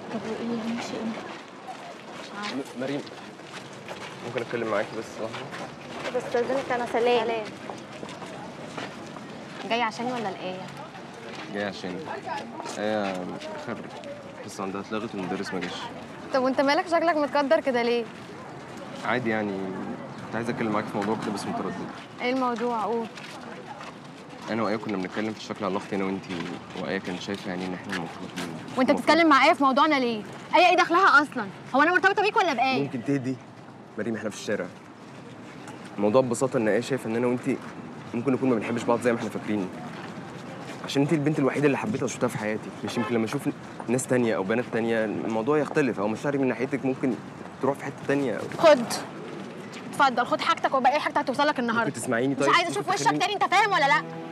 طب وايه هنمشي امتى؟ مش عارفه مريم ممكن اتكلم معاكي بس لحظه بستاذنك انا سلام سلام جاي عشاني ولا الآية؟ جاي عشان هي اخر حصه عندها اتلغت والمدرس ما جاش طب وانت مالك شكلك متقدر كده ليه؟ عادي يعني كنت عايز اتكلم معاكي في موضوع كده بس متردد ايه الموضوع قول انا وايه كنا بنتكلم في شكل علاقتي انا وانتي وايه كانت شايفه يعني ان احنا المفروض وانت المفروض- بتتكلم مع ايه في موضوعنا ليه؟ ايه ايه دخلها اصلا؟ هو انا مرتبطه بيك ولا بايه؟ ممكن تهدي مريم احنا في الشارع الموضوع ببساطه ان ايه شايف ان انا وانتي ممكن نكون ما بنحبش بعض زي ما احنا فاكرين عشان انتي البنت الوحيده اللي حبيتها وشفتها في حياتي مش يمكن لما اشوف ناس تانية او بنات تانية الموضوع يختلف او مشاعري من ناحيتك ممكن تروح في حته تانية أو خد اتفضل خد حاجتك وباقي حاجتك هتوصلك النهارده ممكن تسمعيني طيب مش عايزه اشوف ممكن وشك تخليني- تاني انت فاهم ولا لا؟